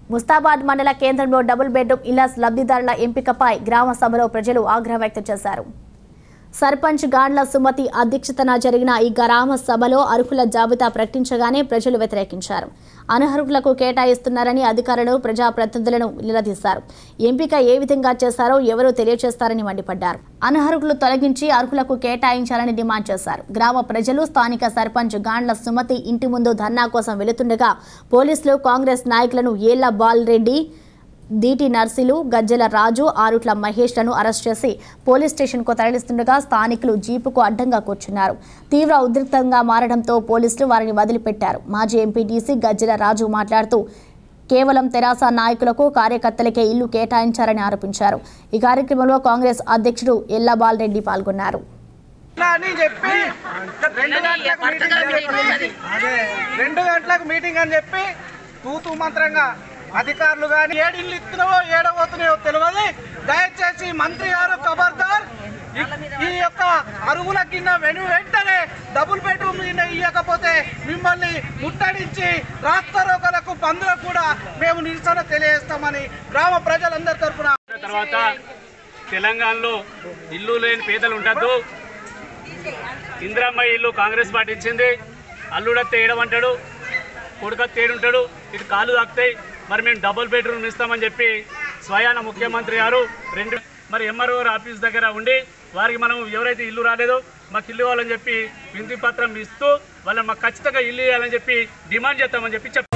ముస్తాబాద్ మండల కేంద్రంలో double bedroom ఇళ్ల లబ్ధిదారుల ఎంపికపై గ్రామ సభలో ప్రజలు ఆగ్రహం వ్యక్తం చేశారు సర్పంచ్ గాండ్ల సుమతి అధ్యక్షతన జరిగిన ఈ గ్రామ సభలో అర్హుల జాబితా ప్రకటించగానే ప్రజలు వ్యతిరేకించారు అనర్హులకు కేటాయిస్తున్నారని అధికారులు ప్రజాప్రతినిధులను నిలదీశారు ఎంపిక ఏ విధంగా చేశారో ఎవరో తెలియజేస్తారని మండిపడ్డారు అనర్హులు తొలగించి అర్హులకు కేటాయించాలని డిమాండ్ చేశారు గ్రామ ప్రజలు స్థానిక సర్పంచ్ గాండ్ల సుమతి ఇంటి ముందు ధర్నా కోసం వెళుతుండగా పోలీసులు కాంగ్రెస్ నాయకులను ఏళ్ల బాల్ రెడ్డి దీటి నర్సిలు గజ్జల రాజు ఆరుట్ల మహేష్లను అరెస్ట్ చేసి పోలీస్ స్టేషన్కు తరలిస్తుండగా స్థానికులు జీపుకు అడ్డంగా కూర్చున్నారు తీవ్ర ఉద్రిక్తంగా మారడంతో పోలీసులు వారిని వదిలిపెట్టారు మాజీ ఎంపీటీసీ గజ్జల రాజు మాట్లాడుతూ కేవలం తెరాస నాయకులకు కార్యకర్తలకే ఇల్లు కేటాయించారని ఆరోపించారు ఈ కార్యక్రమంలో కాంగ్రెస్ అధ్యక్షుడు ఎల్లబాల్ రెడ్డి పాల్గొన్నారు ఇట్లా అని చెప్పి రెండు గంటలకు మీటింగ్ అని చెప్పి రెండు గంటలకు మీటింగ్ అని చెప్పి తూతూ మంత్రంగా అధికారులు కానీ ఏడిళ్ళు ఇస్తున్నావో ఏడబోతున్నాయో తెలియదు దయచేసి మంత్రి గారు ఖబర్దార్ ఈ- ఈ యొక్క అరుగుల కింద వెను వెంటనే డబుల్ బెడ్రూమ్ కింద ఇవ్వకపోతే మిమ్మల్ని ముట్టడించి రాస్తారోకలకు బంధువులకు కూడా మేము నిరసన తెలియజేస్తామని గ్రామ ప్రజలందరి తరఫున తర్వాత తెలంగాణలో ఇల్లు లేని పేదలు ఉండద్దు ఇందిరమ్మ ఇల్లు కాంగ్రెస్ పార్టీ ఇచ్చింది అల్లుడత్తే ఏడమంటాడు కొడుకత్తే ఏడుంటాడు ఇటు కాళ్ళు తాకుతాయి మరి మేము డబుల్ బెడ్రూమ్ ఇస్తామని చెప్పి స్వయాన ముఖ్యమంత్రి గారు రెండు మరి ఎంఆర్ఓ ఆఫీస్ దగ్గర ఉండి వారికి మనం ఎవరైతే ఇల్లు రాలేదో మాకు ఇల్లు ఇవ్వాలని చెప్పి వింతి పత్రం ఇస్తూ వాళ్ళని మాకు ఖచ్చితంగా ఇల్లు ఇవ్వాలని చెప్పి డిమాండ్ చేస్తామని చెప్పి చెప్పారు